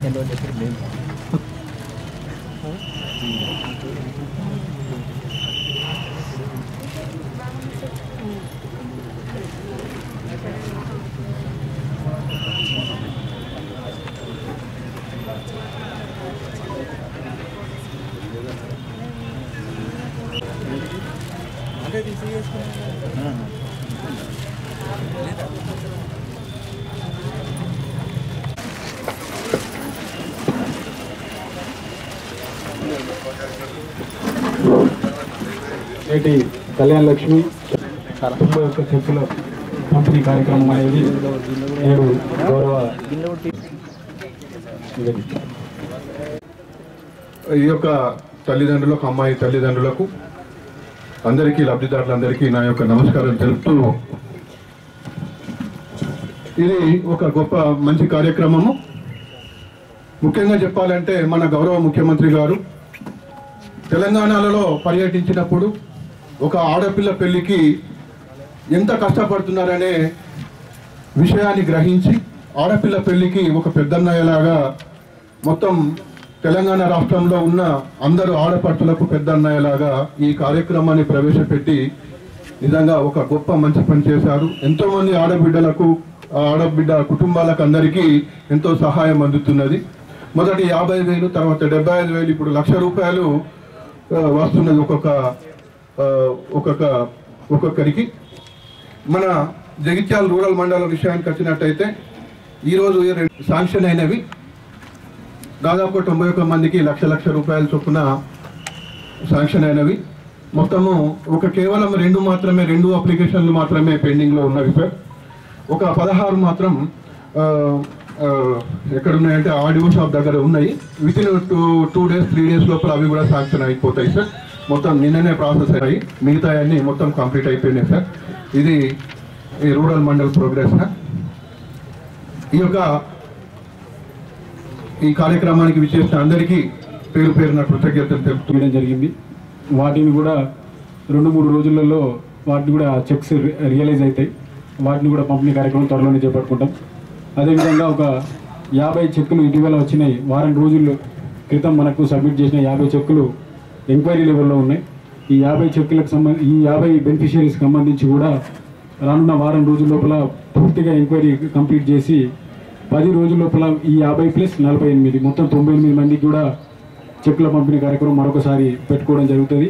నేటి కళ్యాణ లక్ష్మి తొంభై ఒక్క చెక్కుల పంపిణీ కార్యక్రమం అనేది నేడు గౌరవ ఈ యొక్క తల్లిదండ్రులకు అమ్మాయి తల్లిదండ్రులకు అందరికీ లబ్ధిదారులందరికీ నా యొక్క నమస్కారం తెలుపుతూ ఇది ఒక గొప్ప మంచి కార్యక్రమము ముఖ్యంగా చెప్పాలంటే మన గౌరవ ముఖ్యమంత్రి గారు తెలంగాణలో పర్యటించినప్పుడు ఒక ఆడపిల్ల పెళ్లికి ఎంత కష్టపడుతున్నారనే విషయాన్ని గ్రహించి ఆడపిల్ల పెళ్లికి ఒక పెద్దన్నయ్యలాగా మొత్తం తెలంగాణ రాష్ట్రంలో ఉన్న అందరు ఆడపడుచులకు పెద్దన్నయ్యలాగా ఈ కార్యక్రమాన్ని ప్రవేశపెట్టి నిజంగా ఒక గొప్ప మంచి పని చేశారు ఎంతో మంది ఆడబిడ్డలకు ఆడబిడ్డ కుటుంబాలకు అందరికీ ఎంతో సహాయం అందుతున్నది మొదటి యాభై వేలు తర్వాత డెబ్బై ఐదు వేలు ఇప్పుడు లక్ష రూపాయలు ఆ, వస్తున్నది ఒక్కొక్క ఆ, ఒక్కొక్క ఒక్కొక్కరికి మన జగిత్యాల రూరల్ మండలం విషయానికి వచ్చినట్టయితే ఈరోజు ఈ రెండు శాంక్షన్ అయినవి దాదాపు తొంభై ఒక్క మందికి లక్ష లక్ష రూపాయల చొప్పున శాంక్షన్ అయినవి మొత్తము ఒక కేవలం రెండు మాత్రమే రెండు అప్లికేషన్లు మాత్రమే పెండింగ్లో ఉన్నవి సార్ ఒక పదహారు మాత్రం ఆ, ఆ, ఎక్కడ ఉన్నాయంటే ఆడియో షాప్ దగ్గర ఉన్నాయి within two two days three days లోపల అవి కూడా శాంక్షన్ అయిపోతాయి సార్ మొత్తం నిన్ననే ప్రాసెస్ అయ్యాయి మిగతా అన్ని మొత్తం కంప్లీట్ అయిపోయినాయి సార్ ఇది ఈ రూరల్ మండల్ ప్రోగ్రెస్ సార్ ఈ యొక్క ఈ కార్యక్రమానికి విచ్చేసిన అందరికీ పేరు పేరున కృతజ్ఞతలు తెలుపుతూ తీయడం జరిగింది వాటిని కూడా రెండు మూడు రోజులలో వాటిని కూడా చెక్స్ రియలైజ్ అవుతాయి వాటిని కూడా పంపిణీ కార్యక్రమం త్వరలోనే చేపట్టుకుంటాం అదేవిధంగా ఒక యాభై చెక్కులు ఇటీవల వచ్చినాయి వారం రోజుల్లో క్రితం మనకు సబ్మిట్ చేసిన యాభై చెక్కులు ఎంక్వైరీ లెవెల్లో ఉన్నాయి ఈ యాభై చెక్కులకు సంబంధించి ఈ యాభై బెనిఫిషియరీస్కి సంబంధించి కూడా రానున్న వారం రోజుల లోపల పూర్తిగా ఎంక్వైరీ కంప్లీట్ చేసి పది రోజుల లోపల ఈ యాభై ప్లస్ నలభై ఎనిమిది మొత్తం తొంభై ఎనిమిది మందికి కూడా చెక్కుల పంపిణీ కార్యక్రమం మరొకసారి పెట్టుకోవడం జరుగుతుంది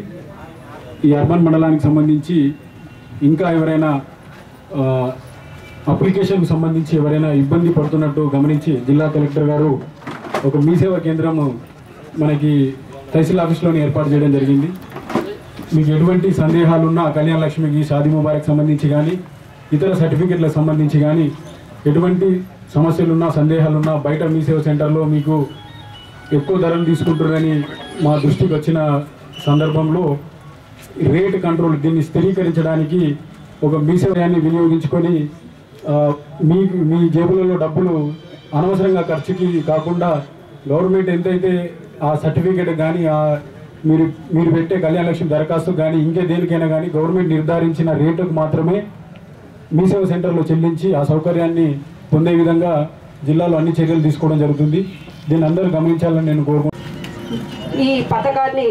ఈ అర్బన్ మండలానికి సంబంధించి ఇంకా ఎవరైనా ఆ, అప్లికేషన్కు సంబంధించి ఎవరైనా ఇబ్బంది పడుతున్నట్టు గమనించి జిల్లా కలెక్టర్ గారు ఒక మీ సేవా కేంద్రం మనకి తహసీల్ ఆఫీస్లోనే ఏర్పాటు చేయడం జరిగింది మీకు ఎటువంటి సందేహాలున్నా కళ్యాణ లక్ష్మికి షాదీ ముబారక్ సంబంధించి కానీ ఇతర సర్టిఫికెట్లకు సంబంధించి కానీ ఎటువంటి సమస్యలున్నా సందేహాలున్నా బయట మీ సేవ సెంటర్లో మీకు ఎక్కువ ధరలు తీసుకుంటారని మా దృష్టికి వచ్చిన సందర్భంలో రేట్ కంట్రోల్ దీన్ని స్థిరీకరించడానికి ఒక మీ సేవయాన్ని వినియోగించుకొని ఆ, మీకు మీ జేబులలో డబ్బులు అనవసరంగా ఖర్చుకి కాకుండా గవర్నమెంట్ ఎంతైతే ఆ సర్టిఫికేట్ కానీ ఆ మీరు మీరు పెట్టే కళ్యాణ లక్ష్మి దరఖాస్తు కానీ ఇంకే దేనికైనా కానీ గవర్నమెంట్ నిర్ధారించిన రేటుకు మాత్రమే మీ సేవ సెంటర్లో చెల్లించి ఆ సౌకర్యాన్ని పొందే విధంగా జిల్లాలో అన్ని చర్యలు తీసుకోవడం జరుగుతుంది దీన్ని అందరూ గమనించాలని నేను కోరుకుంటున్నాను ఈ పథకాన్ని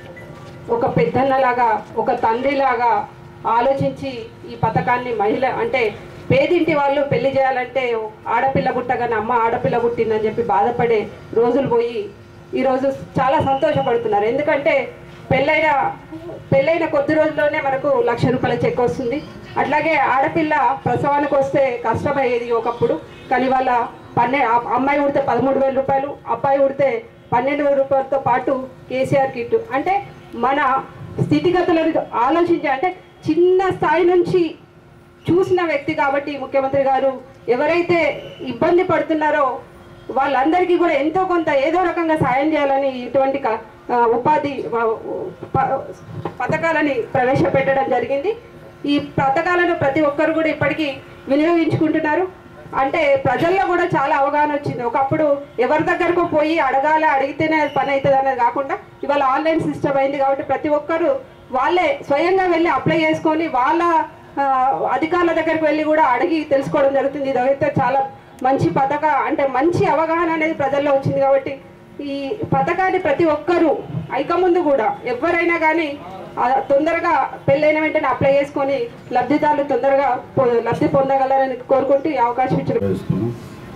ఒక పెద్దన్నలాగా ఒక తండ్రిలాగా ఆలోచించి ఈ పథకాన్ని మహిళ అంటే పేదింటి వాళ్ళు పెళ్లి చేయాలంటే ఆడపిల్ల పుట్టగానే అమ్మ ఆడపిల్ల పుట్టిందని చెప్పి బాధపడే రోజులు పోయి ఈరోజు చాలా సంతోషపడుతున్నారు ఎందుకంటే పెళ్ళైన పెళ్ళైన కొద్ది రోజుల్లోనే మనకు లక్ష రూపాయల చెక్ వస్తుంది అట్లాగే ఆడపిల్ల ప్రసవానికి వస్తే కష్టమయ్యేది ఒకప్పుడు కానీ వాళ్ళ పన్నె ఆ- అమ్మాయి ఉడితే పదమూడు వేల రూపాయలు అబ్బాయి ఉడితే పన్నెండు వేల రూపాయలతో పాటు కేసీఆర్ కిట్ అంటే మన స్థితిగతులను ఆలోచించి అంటే చిన్న స్థాయి నుంచి చూసిన వ్యక్తి కాబట్టి ముఖ్యమంత్రి గారు ఎవరైతే ఇబ్బంది పడుతున్నారో వాళ్ళందరికీ కూడా ఎంతో కొంత ఏదో రకంగా సాయం చేయాలని ఇటువంటి క- ఆ, ఉపాధి ఆ, ప- పథకాలని ప్రవేశపెట్టడం జరిగింది ఈ పథకాలను ప్రతి ఒక్కరు కూడా ఇప్పటికీ వినియోగించుకుంటున్నారు అంటే ప్రజల్లో కూడా చాలా అవగాహన వచ్చింది ఒకప్పుడు ఎవరి దగ్గరకు పోయి అడగాల అడిగితేనే అది పని అవుతుంది అనేది కాకుండా ఇవాళ ఆన్లైన్ సిస్టమ్ అయింది కాబట్టి ప్రతి ఒక్కరు వాళ్ళే స్వయంగా వెళ్ళి అప్లై చేసుకొని వాళ్ళ ఆ, అధికారుల దగ్గరికి వెళ్ళి కూడా అడిగి తెలుసుకోవడం జరుగుతుంది ఇదైతే చాలా మంచి పథక అంటే మంచి అవగాహన అనేది ప్రజల్లో వచ్చింది కాబట్టి ఈ పథకాన్ని ప్రతి ఒక్కరూ ఐక ముందు కూడా ఎవరైనా కానీ ఆ, తొందరగా పెళ్ళైన వెంటనే అప్లై చేసుకొని లబ్ధిదారులు తొందరగా పొ- లబ్ధి పొందగలరని కోరుకుంటూ ఈ అవకాశం ఇచ్చిన చేస్తున్నాం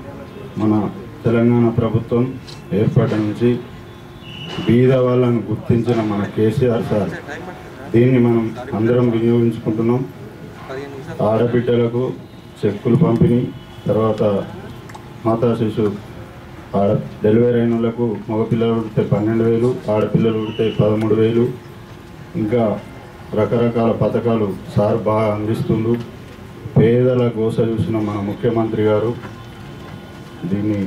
మన తెలంగాణ ప్రభుత్వం ఏర్పాటు నుంచి బీద వాళ్ళను గుర్తించిన మన కేసీఆర్ సార్ దీన్ని మనం అందరం వినియోగించుకుంటున్నాం ఆడబిడ్డలకు చెక్కులు పంపిణీ తర్వాత మాతా శిశు ఆడ డెలివరీ అయిన వాళ్ళకు మగపిల్లలు ఉడితే పన్నెండు వేలు ఆడపిల్లలు ఉడితే పదమూడు వేలు ఇంకా రకరకాల పథకాలు సార్ బాగా అందిస్తుండు పేదల గోస చూసిన మన ముఖ్యమంత్రి గారు దీన్ని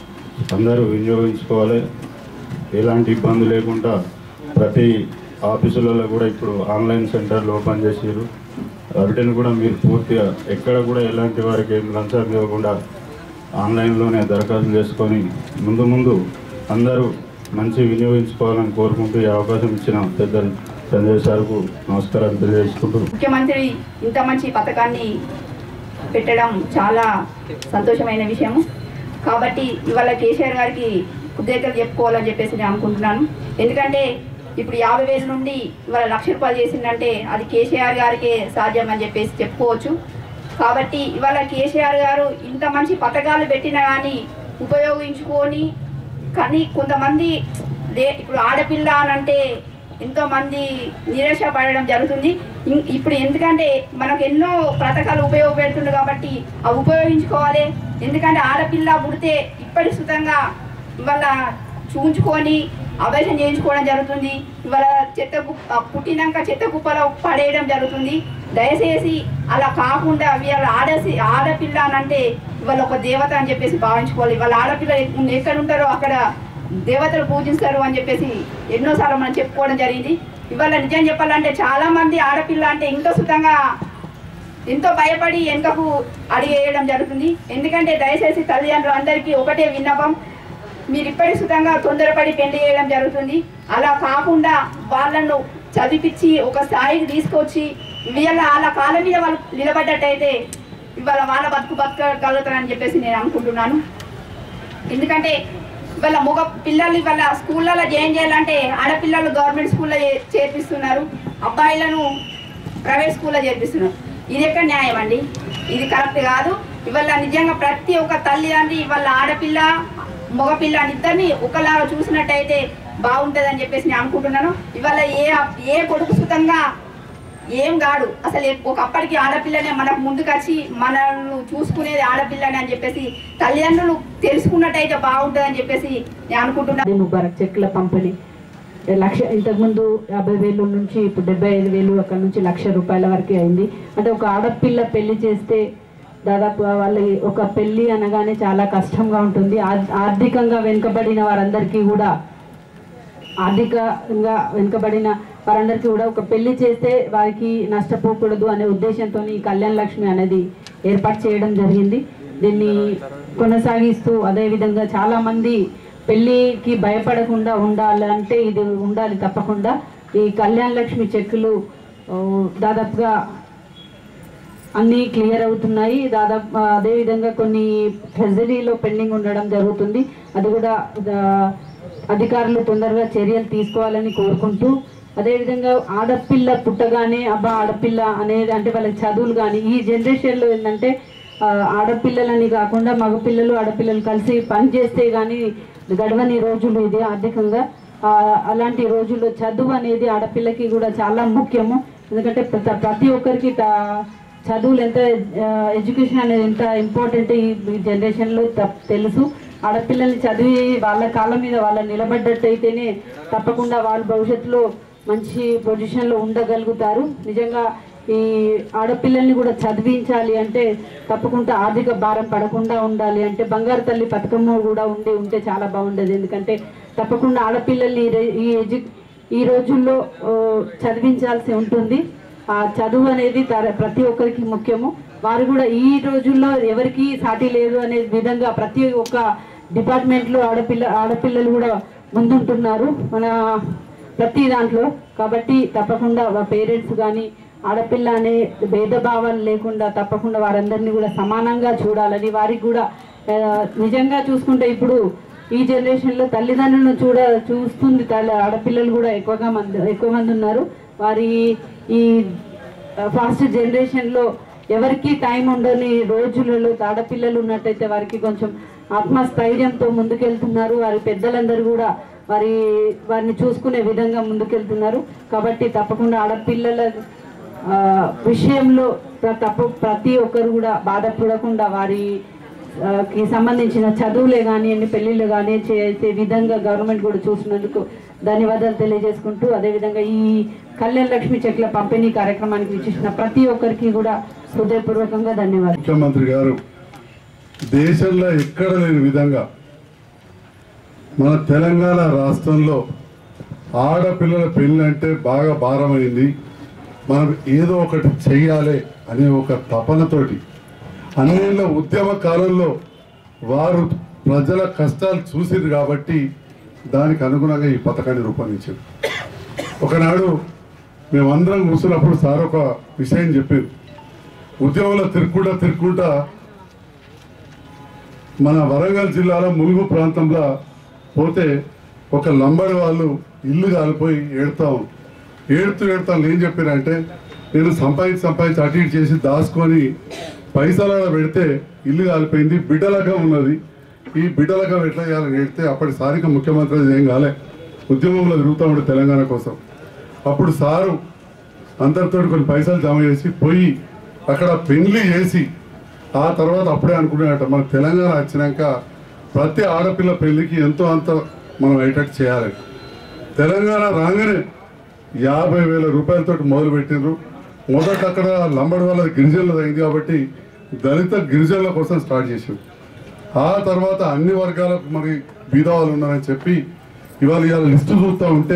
అందరూ వినియోగించుకోవాలి ఎలాంటి ఇబ్బంది లేకుండా ప్రతి ఆఫీసులలో కూడా ఇప్పుడు ఆన్లైన్ సెంటర్లు ఓపెన్ చేసారు వాటిని కూడా మీరు పూర్తిగా ఎక్కడ కూడా ఎలాంటి వారికి ఏం లంచం ఇవ్వకుండా ఆన్లైన్లోనే దరఖాస్తు చేసుకొని ముందు ముందు అందరూ మంచి వినియోగించుకోవాలని కోరుకుంటూ ఈ అవకాశం ఇచ్చిన పెద్దలు సంజయ్ సార్కు నమస్కారం తెలియజేసుకుంటూ ముఖ్యమంత్రి ఇంత మంచి పథకాన్ని పెట్టడం చాలా సంతోషమైన విషయం కాబట్టి ఇవాళ కేసీఆర్ గారికి కృతజ్ఞతలు చెప్పుకోవాలని చెప్పేసి నేను అనుకుంటున్నాను ఎందుకంటే ఇప్పుడు యాభై వేల నుండి ఇవాళ లక్ష రూపాయలు చేసిందంటే అది కేసీఆర్ గారికే సాధ్యం అని చెప్పేసి చెప్పుకోవచ్చు కాబట్టి ఇవాళ కేసీఆర్ గారు ఇంత మంచి పథకాలు పెట్టినా కానీ ఉపయోగించుకొని కానీ కొంతమంది దే ఇప్పుడు ఆడపిల్ల అని అంటే ఎంతో మంది నిరాశ పడడం జరుగుతుంది ఇం- ఇప్పుడు ఎందుకంటే మనకు ఎన్నో పథకాలు ఉపయోగపెడుతుంది కాబట్టి అవి ఉపయోగించుకోవాలి ఎందుకంటే ఆడపిల్ల పుడితే ఇప్పటి సుతంగా ఇవాళ చూంచుకొని అభ్యాసం చేయించుకోవడం జరుగుతుంది ఇవాళ చెత్త కు- ఆ పుట్టినాక చెత్త కుప్పలో పడేయడం జరుగుతుంది దయచేసి అలా కాకుండా వీళ్ళ ఆడసి ఆడపిల్ల అని అంటే ఇవాళ ఒక దేవత అని చెప్పేసి భావించుకోవాలి వాళ్ళ ఆడపిల్ల ఎక్కడ ఉంటారో అక్కడ దేవతలు పూజిస్తారు అని చెప్పేసి ఎన్నోసార్లు మనం చెప్పుకోవడం జరిగింది ఇవాళ నిజం చెప్పాలంటే చాలా మంది ఆడపిల్ల అంటే ఎంతో సుతంగా ఎంతో భయపడి వెనుకకు అడిగేయడం జరుగుతుంది ఎందుకంటే దయచేసి తల్లిదండ్రులు అందరికీ ఒకటే విన్నపం మీరు ఇప్పటి సుతంగా తొందరపడి పెళ్లి చేయడం జరుగుతుంది అలా కాకుండా వాళ్ళను చదివించి ఒక స్థాయికి తీసుకొచ్చి వీళ్ళ వాళ్ళ కాళ్ళ మీద వాళ్ళు నిలబడ్డట్టయితే ఇవాళ వాళ్ళ బతుకు బతకగలుగుతారని చెప్పేసి నేను అనుకుంటున్నాను ఎందుకంటే ఇవాళ మగ పిల్లలు ఇవాళ స్కూళ్ళలో జాయిన్ చేయాలంటే ఆడపిల్లలు గవర్నమెంట్ స్కూల్లో చే- చేర్పిస్తున్నారు అబ్బాయిలను ప్రైవేట్ స్కూల్లో చేర్పిస్తున్నారు ఇది ఎక్కడ న్యాయం అండి ఇది కరెక్ట్ కాదు ఇవాళ నిజంగా ప్రతి ఒక్క తల్లిదండ్రి ఇవాళ ఆడపిల్ల మగపిల్ల అని ఇద్దరిని ఒకలాగా చూసినట్టయితే బాగుంటుందని చెప్పేసి నేను అనుకుంటున్నాను ఇవాళ ఏ ఏ కొడుకు సుతంగా ఏం కాడు అసలు ఏ- ఒకప్పటికి ఆడపిల్లనే మనకు ముందుకొచ్చి మనల్ని చూసుకునేది ఆడపిల్లనే అని చెప్పేసి తల్లిదండ్రులు తెలుసుకున్నట్టయితే బాగుంటుందని చెప్పేసి నేను అనుకుంటున్నాను అది ముబారక్ చెక్కుల పంపిణీ లక్ష ఇంతకుముందు యాభై వేలు నుంచి ఇప్పుడు డెబ్బై ఐదు వేలు అక్కడ నుంచి లక్ష రూపాయల వరకు అయింది అంటే ఒక ఆడపిల్ల పెళ్లి చేస్తే దాదాపుగా వాళ్ళ ఒక పెళ్లి అనగానే చాలా కష్టంగా ఉంటుంది ఆర్- ఆర్థికంగా వెనుకబడిన వారందరికీ కూడా ఆర్థికంగా వెనుకబడిన వారందరికీ కూడా ఒక పెళ్లి చేస్తే వారికి నష్టపోకూడదు అనే ఉద్దేశంతో ఈ కళ్యాణ లక్ష్మి అనేది ఏర్పాటు చేయడం జరిగింది దీన్ని కొనసాగిస్తూ అదేవిధంగా చాలా మంది పెళ్లికి భయపడకుండా ఉండాలంటే ఇది ఉండాలి తప్పకుండా ఈ కళ్యాణ లక్ష్మి చెక్కులు ఆ, దాదాపుగా అన్నీ క్లియర్ అవుతున్నాయి దాదాపు ఆ, అదేవిధంగా కొన్ని ట్రెజరీలో పెండింగ్ ఉండడం జరుగుతుంది అది కూడా ఆ, అధికారులు తొందరగా చర్యలు తీసుకోవాలని కోరుకుంటూ అదేవిధంగా ఆడపిల్ల పుట్టగానే అబ్బా ఆడపిల్ల అనేది అంటే వాళ్ళకి చదువులు కానీ ఈ జనరేషన్లో ఏంటంటే ఆ, ఆడపిల్లలని కాకుండా మగపిల్లలు ఆడపిల్లలు కలిసి పని చేస్తే కానీ గడవని రోజులు ఇది ఆర్థికంగా ఆ, అలాంటి రోజుల్లో చదువు అనేది ఆడపిల్లకి కూడా చాలా ముఖ్యము ఎందుకంటే ప్రతి ప్రతి ఒక్కరికి తా- చదువులు ఎంత ఎడ్యుకేషన్ అనేది ఎంత ఇంపార్టెంట్ ఈ ఈ జనరేషన్లో త- తెలుసు ఆడపిల్లల్ని చదివి వాళ్ళ కాళ్ళ మీద వాళ్ళ నిలబడ్డట్టయితేనే తప్పకుండా వాళ్ళ భవిష్యత్తులో మంచి పొజిషన్లో ఉండగలుగుతారు నిజంగా ఈ ఆడపిల్లల్ని కూడా చదివించాలి అంటే తప్పకుండా ఆర్థిక భారం పడకుండా ఉండాలి అంటే బంగారు తల్లి పథకము కూడా ఉండి ఉంటే చాలా బాగుండేది ఎందుకంటే తప్పకుండా ఆడపిల్లల్ని ఈ రే- ఈ ఎడ్యు ఈ రోజుల్లో ఆ, చదివించాల్సి ఉంటుంది ఆ చదువు అనేది తర- ప్రతి ఒక్కరికి ముఖ్యము వారు కూడా ఈ రోజుల్లో ఎవరికి సాటి లేదు అనే విధంగా ప్రతి ఒక్క డిపార్ట్మెంట్లో ఆడపిల్ల ఆడపిల్లలు కూడా ముందుంటున్నారు మన ప్రతి దాంట్లో కాబట్టి తప్పకుండా పేరెంట్స్ కానీ ఆడపిల్ల అనే భేదభావాలు లేకుండా తప్పకుండా వారందరినీ కూడా సమానంగా చూడాలని వారికి కూడా ఆ, నిజంగా చూసుకుంటే ఇప్పుడు ఈ జనరేషన్లో తల్లిదండ్రులను చూడ చూస్తుంది తల్లి ఆడపిల్లలు కూడా ఎక్కువగా మంది ఎక్కువ మంది ఉన్నారు వారి ఈ ఫాస్ట్ జనరేషన్లో ఎవరికి టైం ఉండని రోజులలో ఆడపిల్లలు ఉన్నట్టయితే వారికి కొంచెం ఆత్మస్థైర్యంతో ముందుకెళ్తున్నారు వారి పెద్దలందరూ కూడా వారి వారిని చూసుకునే విధంగా ముందుకెళ్తున్నారు కాబట్టి తప్పకుండా ఆడపిల్లల ఆ, విషయంలో ప్ర- తప్ప ప్రతి ఒక్కరు కూడా బాధపడకుండా వారి ఆ, కి సంబంధించిన చదువులే కానివ్వండి పెళ్ళిళ్ళు కానీ చేసే విధంగా గవర్నమెంట్ కూడా చూసినందుకు ధన్యవాదాలు తెలియజేసుకుంటూ అదేవిధంగా ఈ కళ్యాణ లక్ష్మి చెట్ల పంపిణీ కార్యక్రమానికి ఇచ్చేసిన ప్రతి ఒక్కరికి కూడా హృదయపూర్వకంగా ధన్యవాదాలు ముఖ్యమంత్రి గారు దేశంలో ఎక్కడ లేని విధంగా మన తెలంగాణ రాష్ట్రంలో ఆడపిల్లల పెళ్ళి అంటే బాగా భారమైంది మనం ఏదో ఒకటి చెయ్యాలి అనే ఒక తపనతోటి అన్నేళ్ళ ఉద్యమ కాలంలో వారు ప్రజల కష్టాలు చూసింది కాబట్టి దానికి అనుగుణంగా ఈ పథకాన్ని రూపొందించారు ఒకనాడు మేమందరం కూర్చున్నప్పుడు సార్ ఒక విషయం చెప్పారు ఉద్యమంలో తిరుక్కుంటా తిరుక్కుంటా మన వరంగల్ జిల్లాలో ములుగు ప్రాంతంలో పోతే ఒక లంబడి వాళ్ళు ఇల్లు కాలిపోయి ఏడుతాం ఏడుతూ ఏడుతాం ఏం చెప్పారంటే నేను సంపాదించి సంపాదించి అటు ఇటు చేసి దాచుకొని పైసలు ఆడ పెడితే ఇల్లు కాలిపోయింది బిడ్డలగా ఉన్నది ఈ బిడ్డలగా ఎట్లా చేయాలని ఏడితే అప్పటి సారిక ముఖ్యమంత్రి అది ఏం కాలే ఉద్యమంలో తిరుగుతూ ఉండే తెలంగాణ కోసం అప్పుడు సారు అందరితో కొన్ని పైసలు జమ చేసి పోయి అక్కడ పెళ్లి చేసి ఆ తర్వాత అప్పుడే అనుకునేట మన తెలంగాణ వచ్చినాక ప్రతి ఆడపిల్ల పెళ్లికి ఎంతో అంత మనం అయ్యేటట్టు చేయాలి తెలంగాణ రాగానే యాభై వేల రూపాయలతో మొదలు పెట్టిండ్రు మొదట అక్కడ లంబడి వాళ్ళ గిరిజనులు అయింది కాబట్టి దళిత గిరిజనుల కోసం స్టార్ట్ చేసారు ఆ తర్వాత అన్ని వర్గాలకు మరి బీద వాళ్ళు ఉన్నారని చెప్పి ఇవాళ ఇవాళ లిస్టు చూస్తూ ఉంటే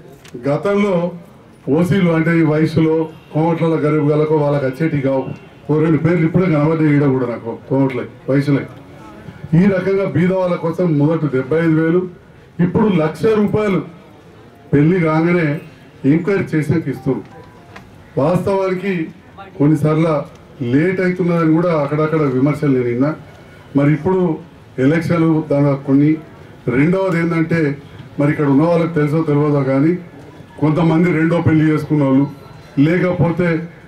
గతంలో ఓసీలు అంటే ఈ వయసులో కోమట్ల గరీబ్ గలకు వాళ్ళకి వచ్చేటి కావు ఓ రెండు పేర్లు ఇప్పుడే కనబడ్డాయి ఈడ కూడా నాకు కోమట్లే వయసులే ఈ రకంగా బీద వాళ్ళ కోసం మొదట డెబ్బై ఐదు వేలు ఇప్పుడు లక్ష రూపాయలు పెళ్లి కాగానే ఎంక్వైరీ చేసినాక ఇస్తుంది వాస్తవానికి కొన్నిసార్లు లేట్ అవుతున్నదని కూడా అక్కడక్కడ విమర్శలు నేను విన్నా మరి ఇప్పుడు ఎలక్షన్లు దాని కొన్ని రెండవది ఏంటంటే మరి ఇక్కడ ఉన్న వాళ్ళకి తెలుసో తెలియదో కానీ కొంతమంది రెండో పెళ్లి చేసుకున్న వాళ్ళు లేకపోతే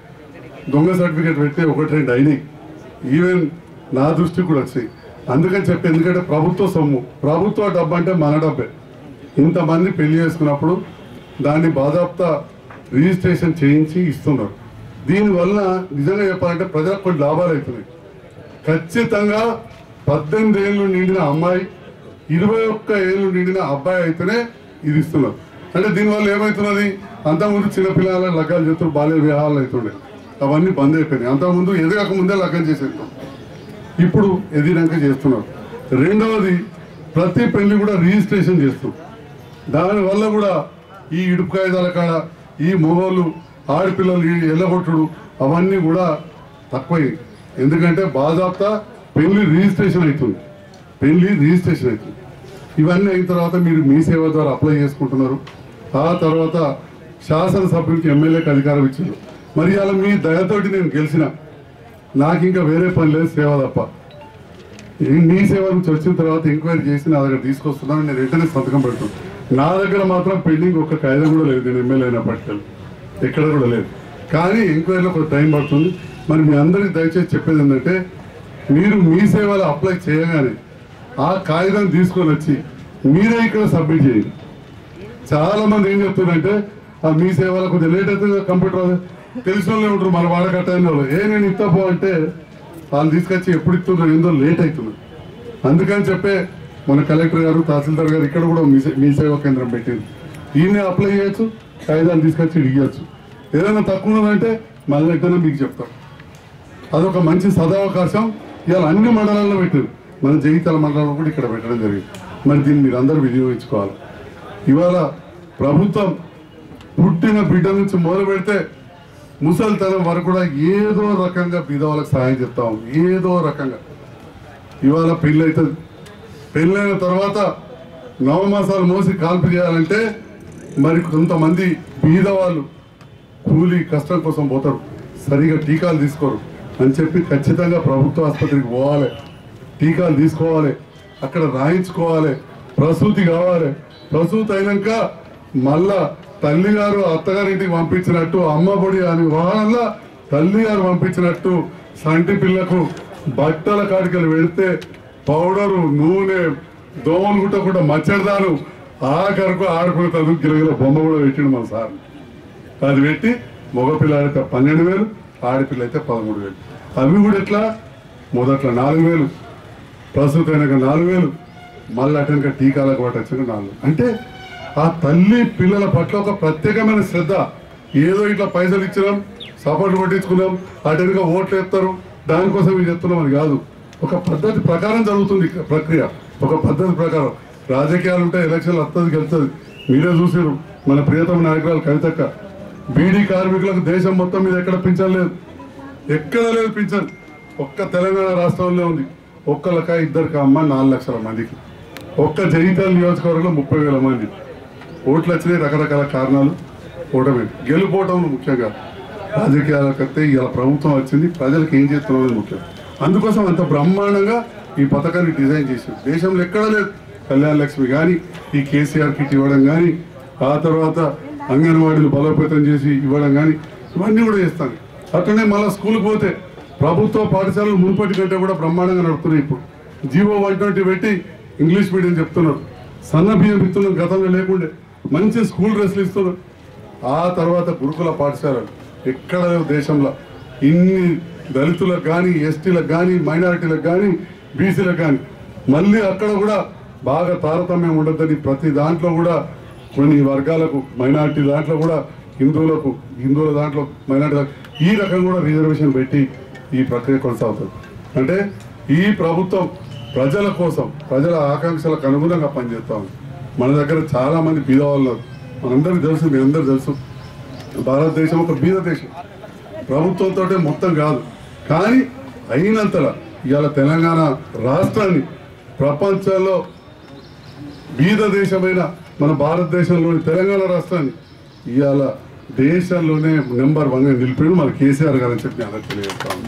దొంగ సర్టిఫికేట్ పెడితే ఒకటి రెండు అయినాయి ఈవెన్ నా దృష్టికి కూడా వచ్చాయి అందుకని చెప్పి ఎందుకంటే ప్రభుత్వ సొమ్ము ప్రభుత్వ డబ్బు అంటే మన డబ్బే ఇంతమంది పెళ్లి చేసుకున్నప్పుడు దాన్ని బాధాప్తా రిజిస్ట్రేషన్ చేయించి ఇస్తున్నారు దీనివల్ల నిజంగా చెప్పాలంటే ప్రజలకు కొన్ని లాభాలు అవుతున్నాయి ఖచ్చితంగా పద్దెనిమిది ఏళ్ళు నిండిన అమ్మాయి ఇరవై ఒక్క ఏళ్ళు నిండిన అబ్బాయి అయితేనే ఇది ఇస్తున్నారు అంటే దీనివల్ల ఏమవుతున్నది అంతకుముందు చిన్నపిల్లల లగ్గాలు చేస్తూ బాల్య వివాహాలు అవుతుండే అవన్నీ బంద్ అయిపోయినాయి అంతకుముందు ఎదగక ముందే లగ్గం చేసేస్తాం ఇప్పుడు ఎదిగినాక చేస్తున్నారు రెండవది ప్రతి పెళ్లి కూడా రిజిస్ట్రేషన్ చేస్తాం దానివల్ల కూడా ఈ ఇడుపు కాగితాల కాడ ఈ మొగోళ్ళు ఆడపిల్లలు ఈ ఎల్లగొట్టుడు అవన్నీ కూడా తక్కువయ్యాయి ఎందుకంటే బాజాప్తా పెళ్లి రిజిస్ట్రేషన్ అవుతుంది పెళ్లి రిజిస్ట్రేషన్ అవుతుంది ఇవన్నీ అయిన తర్వాత మీరు మీ సేవ ద్వారా అప్లై చేసుకుంటున్నారు ఆ తర్వాత శాసనసభ్యులకి ఎమ్మెల్యేకి అధికారం ఇచ్చారు మరి అలా మీ దయతోటి నేను గెలిచిన నాకు ఇంకా వేరే పని లేదు సేవ తప్ప ఈ నీ సేవ నుంచి వచ్చిన తర్వాత ఎంక్వైరీ చేసి నా దగ్గర తీసుకొస్తున్నాను నేను వెంటనే సంతకం పెడుతున్నాను నా దగ్గర మాత్రం పెండింగ్ ఒక్క కాయిదా కూడా లేదు నేను ఎమ్మెల్యే అయినప్పటికీ ఎక్కడ కూడా లేదు కానీ ఎంక్వైరీలో కొంత టైం పడుతుంది మరి మీ అందరికీ దయచేసి చెప్పేది ఏంటంటే మీరు మీ సేవలు అప్లై చేయగానే ఆ కాగితం తీసుకొని వచ్చి మీరే ఇక్కడ సబ్మిట్ చేయండి చాలా మంది ఏం చెప్తున్నారంటే ఆ మీ సేవలో కొంచెం లేట్ అవుతుంది కంప్యూటర్ అది. తెలిసిన వాళ్ళే ఉంటారు మన వాడకట్టని వాళ్ళు ఏ నేను ఇస్తా పో అంటే వాళ్ళు తీసుకొచ్చి ఎప్పుడు ఇస్తుండ్రో ఏందో లేట్ అవుతుంది అందుకని చెప్పే మన కలెక్టర్ గారు తహసీల్దార్ గారు ఇక్కడ కూడా మీ సే- మీ సేవా కేంద్రం పెట్టింది ఈయనే అప్లై చేయొచ్చు కాగితాలు తీసుకొచ్చి ఇడియచ్చు ఏదైనా తక్కువ ఉన్నదంటే మళ్ళీ ఎక్కడైనా మీకు చెప్తాం అదొక మంచి సదావకాశం ఇవాళ అన్ని మండలాల్లో పెట్టారు మన జగిత్యాల మండలంలో కూడా ఇక్కడ పెట్టడం జరిగింది మరి దీన్ని మీరు అందరూ వినియోగించుకోవాలి ఇవాళ ప్రభుత్వం పుట్టిన బిడ్డ నుంచి మొదలు పెడితే ముసలితనం వరకు కూడా ఏదో రకంగా బీద వాళ్ళకి సహాయం చెప్తాం ఏదో రకంగా ఇవాళ పెళ్ళి అవుతుంది పెళ్ళైన తర్వాత నవమాసాలు మోసి కాల్పు చేయాలంటే మరి కొంతమంది బీద వాళ్ళు కూలి కష్టం కోసం పోతారు సరిగా టీకాలు తీసుకోరు అని చెప్పి ఖచ్చితంగా ప్రభుత్వ ఆసుపత్రికి పోవాలి టీకాలు తీసుకోవాలి అక్కడ రాయించుకోవాలి ప్రసూతి కావాలి ప్రసూతి అయినాక మళ్ళా తల్లి గారు అత్తగారింటికి పంపించినట్టు అమ్మ పొడి అని వాహనంలో తల్లి గారు పంపించినట్టు సంటి పిల్లకు బట్టల కాడికలు వెళితే పౌడరు నూనె దోమలు కుట్టకుండా మచ్చడదాను ఆఖరకు ఆడుకునే తదుకు గిరగిల బొమ్మ కూడా పెట్టిండు మన సార్ అది పెట్టి మగపిల్ల అయితే పన్నెండు వేలు ఆడపిల్ల అయితే పదమూడు వేలు అవి కూడా ఎట్లా మొదట్లో నాలుగు వేలు ప్రస్తుతం అయినాక నాలుగు వేలు మళ్ళీ అటెనక టీకాలకు వాటి వచ్చాక నాలుగు అంటే ఆ తల్లి పిల్లల పట్ల ఒక ప్రత్యేకమైన శ్రద్ధ ఏదో ఇట్లా పైసలు ఇచ్చినాం సపోర్ట్ పట్టించుకున్నాం అటెనక ఓట్లు ఎత్తారు దానికోసం ఇది చెప్తున్నాం అని కాదు ఒక పద్ధతి ప్రకారం జరుగుతుంది ఈ ప్రక్రియ ఒక పద్ధతి ప్రకారం రాజకీయాలు ఉంటాయి ఎలక్షన్లు వస్తుంది గెలుస్తుంది మీరే చూసారు మన ప్రియతమ నాయకురాలు కవితక్క బీడీ కార్మికులకు దేశం మొత్తం మీద ఎక్కడ పింఛన్ ఎక్కడ లేదు పింఛన్ ఒక్క తెలంగాణ రాష్ట్రంలో ఉంది ఒక్కలక ఇద్దరికి అమ్మ నాలుగు లక్షల మందికి ఒక్క జగిత్యాల నియోజకవర్గంలో ముప్పై వేల మంది ఓట్లు వచ్చినాయి రకరకాల కారణాలు ఓటమి గెలుపోవటం ముఖ్యంగా రాజకీయాలకు వస్తే ఇలా ప్రభుత్వం వచ్చింది ప్రజలకు ఏం చేస్తున్నాం అనేది ముఖ్యం అందుకోసం అంత బ్రహ్మాండంగా ఈ పథకాన్ని డిజైన్ చేసింది దేశంలో ఎక్కడా లేదు కళ్యాణ లక్ష్మి కానీ ఈ కేసీఆర్ కిట్ ఇవ్వడం కానీ ఆ తర్వాత అంగన్వాడీలు బలోపేతం చేసి ఇవ్వడం కానీ ఇవన్నీ కూడా చేస్తాను అట్లనే మళ్ళీ స్కూల్కి పోతే ప్రభుత్వ పాఠశాలలు మునుపటి కంటే కూడా బ్రహ్మాండంగా నడుపుతున్నాయి ఇప్పుడు జీవో వన్ ట్వంటీ పెట్టి ఇంగ్లీష్ మీడియం చెప్తున్నారు సన్న బియ్యం ఇస్తున్నారు గతంలో లేకుండే మంచి స్కూల్ డ్రెస్లు ఇస్తున్నారు ఆ తర్వాత గురుకుల పాఠశాలలు ఎక్కడ లేవు దేశంలో ఇన్ని దళితులకు కానీ ఎస్టీలకు కానీ మైనారిటీలకు కానీ బీసీలకు కానీ మళ్ళీ అక్కడ కూడా బాగా తారతమ్యం ఉండద్దని ప్రతి దాంట్లో కూడా కొన్ని వర్గాలకు మైనారిటీ దాంట్లో కూడా హిందువులకు హిందువుల దాంట్లో మైనారిటీ ఈ రకం కూడా రిజర్వేషన్ పెట్టి ఈ ప్రక్రియ కొనసాగుతుంది అంటే ఈ ప్రభుత్వం ప్రజల కోసం ప్రజల ఆకాంక్షలకు అనుగుణంగా పనిచేస్తాం మన దగ్గర చాలా మంది బీదవాళ్ళు ఉన్నారు మనందరికీ తెలుసు మీ అందరూ తెలుసు భారతదేశం ఒక బీద దేశం ప్రభుత్వంతో మొత్తం కాదు కానీ అయినంతలా ఇవాళ తెలంగాణ రాష్ట్రాన్ని ప్రపంచంలో బీద దేశమైన మన భారతదేశంలోని తెలంగాణ రాష్ట్రాన్ని ఇవాళ దేశంలోనే నెంబర్ వన్ నిలిపాడు మన కేసీఆర్ గారు అని చెప్పి నేను అందరికీ తెలియజేస్తా ఉన్నా.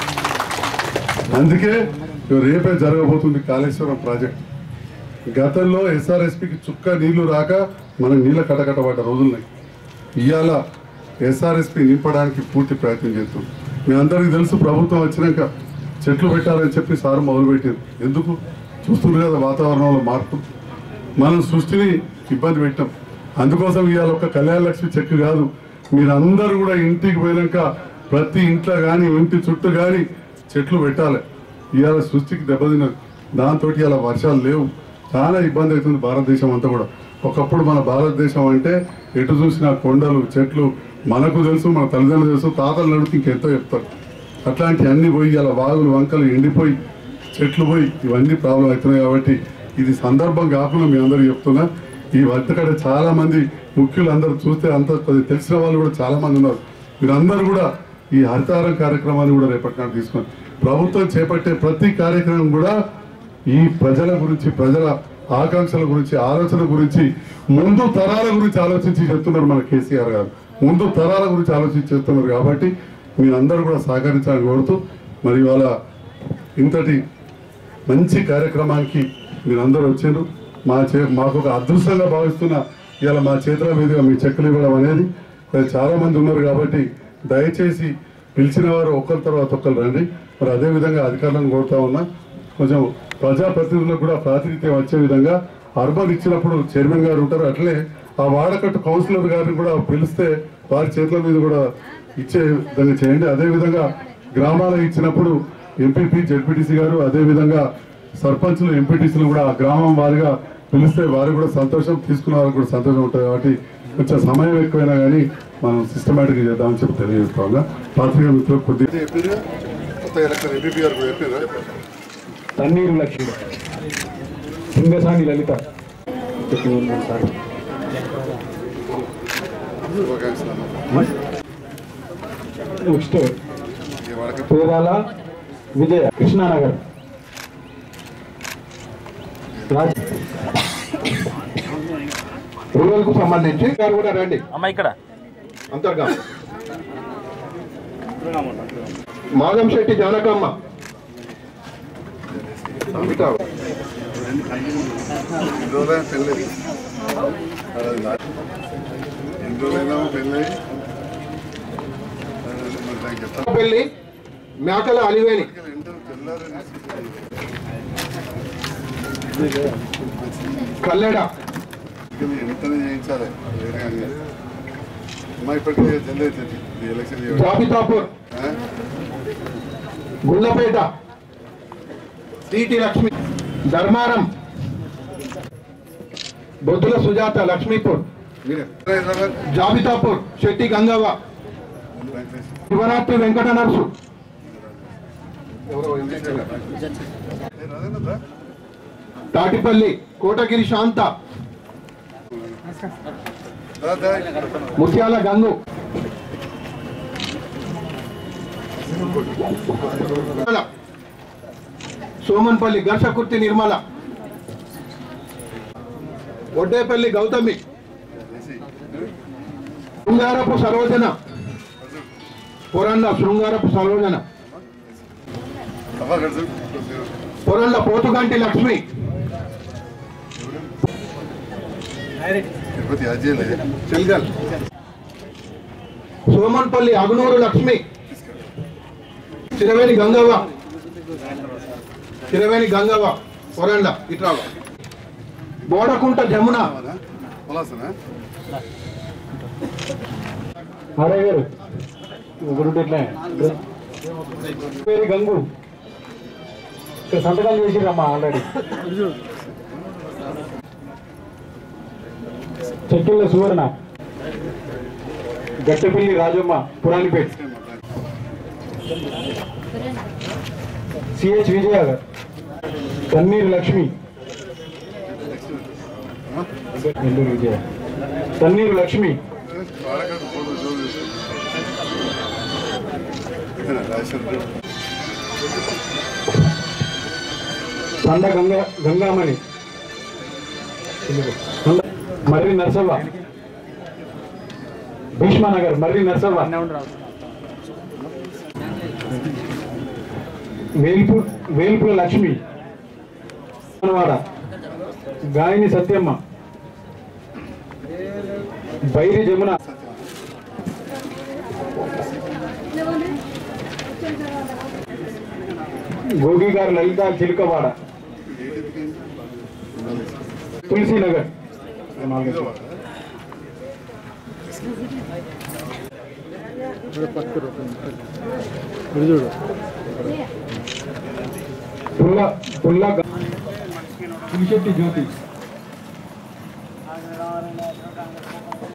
అందుకే ఇవాళ రేపే జరగబోతుంది కాళేశ్వరం ప్రాజెక్ట్ గతంలో ఎస్ఆర్ఎస్పికి చుక్క నీళ్లు రాక మనం నీళ్ళ కటకటపడ్డ రోజులున్నాయి ఇవాళ ఎస్ఆర్ఎస్పి నింపడానికి పూర్తి ప్రయత్నం చేస్తాం మీ అందరికీ తెలుసు ప్రభుత్వం వచ్చినాక చెట్లు పెట్టాలని చెప్పి సార్ మొదలుపెట్టారు ఎందుకు చూస్తున్నారు కదా వాతావరణంలో మార్పు మనం సృష్టిని ఇబ్బంది పెట్టాం అందుకోసం ఇవాళ ఒక కళ్యాణ లక్ష్మి చెక్ కాదు మీరందరూ కూడా ఇంటికి పోయినాక ప్రతి ఇంట్లో కానీ ఇంటి చుట్టూ కానీ చెట్లు పెట్టాలి ఇవాళ సృష్టికి దెబ్బతిన్నది దాంతో ఇవాళ వర్షాలు లేవు చాలా ఇబ్బంది అవుతుంది భారతదేశం అంతా కూడా ఒకప్పుడు మన భారతదేశం అంటే ఎటు చూసినా కొండలు చెట్లు మనకు తెలుసు మన తల్లిదండ్రులు తెలుసు తాతలు నడిపి ఇంకెంతో చెప్తారు అట్లాంటి అన్ని పోయి ఇలా వాగులు వంకలు ఎండిపోయి చెట్లు పోయి ఇవన్నీ ప్రాబ్లం అవుతున్నాయి కాబట్టి ఇది సందర్భం కాకుండా మీ అందరూ చెప్తున్నా ఈ వర్తకడ చాలా మంది ముఖ్యులు అందరూ చూస్తే అంత కొద్ది తెలిసిన వాళ్ళు కూడా చాలా మంది ఉన్నారు మీరందరూ కూడా ఈ హరితారం కార్యక్రమాన్ని కూడా రేపటి నాడు తీసుకుని ప్రభుత్వం చేపట్టే ప్రతి కార్యక్రమం కూడా ఈ ప్రజల గురించి ప్రజల ఆకాంక్షల గురించి ఆలోచన గురించి ముందు తరాల గురించి ఆలోచించి చెప్తున్నారు మన కేసీఆర్ గారు ముందు తరాల గురించి ఆలోచించి చెప్తున్నారు కాబట్టి మీరందరూ కూడా సహకరించాలని కోరుతూ మరి ఇవాళ ఇంతటి మంచి కార్యక్రమానికి మీరందరూ వచ్చారు మా చే మాకు ఒక అదృష్టంగా భావిస్తున్న ఇవాళ మా చేతుల మీదుగా మీ చెక్కులు ఇవ్వడం అనేది మరి చాలా మంది ఉన్నారు కాబట్టి దయచేసి పిలిచిన వారు ఒకరి తర్వాత ఒకరు రండి మరి అదే విధంగా అధికారులను కోరుతా ఉన్నా కొంచెం ప్రజాప్రతినిధులకు కూడా ప్రాతినిధ్యం వచ్చే విధంగా అర్బన్ ఇచ్చినప్పుడు చైర్మన్ గారు ఉంటారు అట్లే ఆ వాడకట్టు కౌన్సిలర్ గారిని కూడా పిలిస్తే వారి చేతుల మీద కూడా ఇచ్చే విధంగా చేయండి అదే విధంగా గ్రామాలకు ఇచ్చినప్పుడు ఎంపీపీ జెడ్పీటీసీ గారు అదే విధంగా సర్పంచ్లు ఎంపీటీసీలు కూడా ఆ గ్రామం వారిగా పిలిస్తే వారికి కూడా సంతోషం తీసుకున్న వారికి కూడా సంతోషం ఉంటుంది కాబట్టి కొంచెం సమయం ఎక్కువైనా కానీ మనం సిస్టమేటిక్గా చేద్దామని చెప్పి తెలియజేస్తా ఉన్నా పాత్రిక మిత్రులు కొద్దిగా ఎంపీపీ గారు చెప్పారా తన్నీరు లక్ష్మి సింగసాని లలిత నెక్స్ట్ పేరాల విజయ కృష్ణానగర్ రాజ్ రూరల్ కు సంబంధించి గారు కూడా రండి అమ్మ ఇక్కడ అంతర్గా మాగంశెట్టి జానకమ్మ అమితాబ్ ఎన్ని రోజులైనా పెళ్ళి ఎన్ని రోజులైనా పెళ్ళి నాకు చెప్తాను పెళ్లి మేకల అలివేని కల్లెడ ఎంతనే చేయించాలి వేరే అని అమ్మా ఇప్పటికే జల్ది అవుతుంది ఈ ఎలక్షన్ చేయడం. జాబితాపూర్ ఆ? గుండ్లపేట సిటి లక్ష్మి ధర్మారం బొద్దుల సుజాత లక్ష్మీపూర్ మీరే హైదరాబాద్ జాబితాపూర్ శెట్టి గంగవ్వ శివరాత్రి వెంకట నరసు ఎవరో ఇంగ్లీష్ అదేనా తాటిపల్లి కోటగిరి శాంత ముత్యాల గంగు సోమన్పల్లి ఘర్షకుర్తి నిర్మల ఒడ్డేపల్లి గౌతమి శృంగారపు సరోజన పొరండ శృంగారపు సరోజన అవ్వ కలిసి పొరండ పోతుగంటి లక్ష్మి తిరుపతి అజ్జలే చెల్గల్ సోమన్పల్లి అగునూరు లక్ష్మి చిరవేణి గంగవ్వ చిరవేణి గంగవ్వ పొరండ ఇట్రావ బోడకుంట జమున పొలాసనా ఆడే గారు ఒకటి ఇట్లా పేరు గంగు ఇక్కడ సంతకాలు చేసిరమ్మా ఆల్రెడీ చెక్కిళ్ళ సువర్ణ గట్టెపల్లి రాజమ్మ పురాణిపేట్ సిహెచ్ విజయ గారు తన్నీరు లక్ష్మి నెల్లూరు విజయ తన్నీరు లక్ష్మి వాడకాడు ఫోటో షో చేసి రాశారు తండ గంగా గంగామణి తండ- మర్రి నరసవ్వ భీష్మానగర్ మర్రి నరసవ్వ వేల్పు వేల్పుల లక్ష్మి వాడ గాయని సత్యమ్మ బైరి జమున గోగి గారు లలిత చిలుకవాడ తులసీనగర్ పుల్ల పుల్ల పులిశెట్టి జ్యోతి